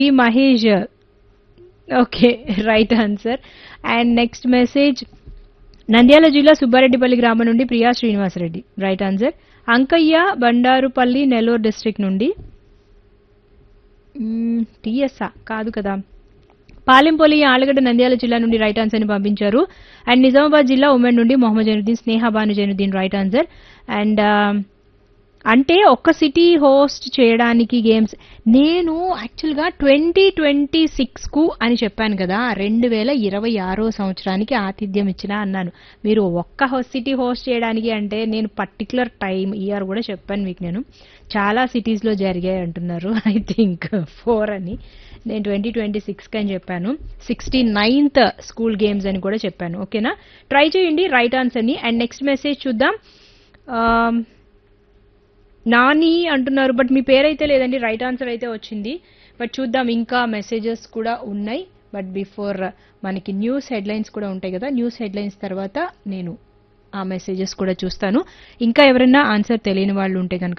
ఈ Mahesh okay right answer and next message Nandyala జిల్లా సుబ్బారెడ్డిపల్లి గ్రామం నుండి Priya Srinivasareddy right answer Ankaiah Bandarupalli Nellore district నుండి టిఎస్ఆ కాదు కదా పాలెంపల్లి ఆలగడ్డ నంద్యాల జిల్లా నుండి రైట్ ఆన్సర్ ని పంపించారు అండ్ నిజామాబాద్ జిల్లా ఉమెన్ నుండి Mohammed Zainuddin Sneha Bhanu Zainuddin right answer and అంటే ఒక్క సిటీ హోస్ట్ చేయడానికి గేమ్స్ నేను యాక్చువల్గా ట్వంటీ ట్వంటీ సిక్స్కు అని చెప్పాను కదా రెండు వేల ఇరవై ఆరో సంవత్సరానికి ఆతిథ్యం ఇచ్చిన అన్నాను మీరు ఒక్క సిటీ హోస్ట్ చేయడానికి అంటే నేను పర్టికులర్ టైం ఇయర్ కూడా చెప్పాను మీకు నేను చాలా సిటీస్లో జరిగాయి అంటున్నారు ఐ థింక్ ఫోర్ అని నేను ట్వంటీ ట్వంటీ సిక్స్కి అని చెప్పాను సిక్స్టీ నైన్త్ స్కూల్ గేమ్స్ అని కూడా చెప్పాను ఓకేనా ట్రై చేయండి రైట్ ఆన్సర్ని అండ్ నెక్స్ట్ మెసేజ్ చూద్దాం నాని అంటున్నారు బట్ మీ పేరైతే లేదండి రైట్ ఆన్సర్ అయితే వచ్చింది బట్ చూద్దాం ఇంకా మెసేజెస్ కూడా ఉన్నాయి బట్ బిఫోర్ మనకి న్యూస్ హెడ్లైన్స్ కూడా ఉంటాయి కదా న్యూస్ హెడ్లైన్స్ తర్వాత నేను ఆ మెసేజెస్ కూడా చూస్తాను ఇంకా ఎవరైనా ఆన్సర్ తెలియని వాళ్ళు ఉంటే కనుక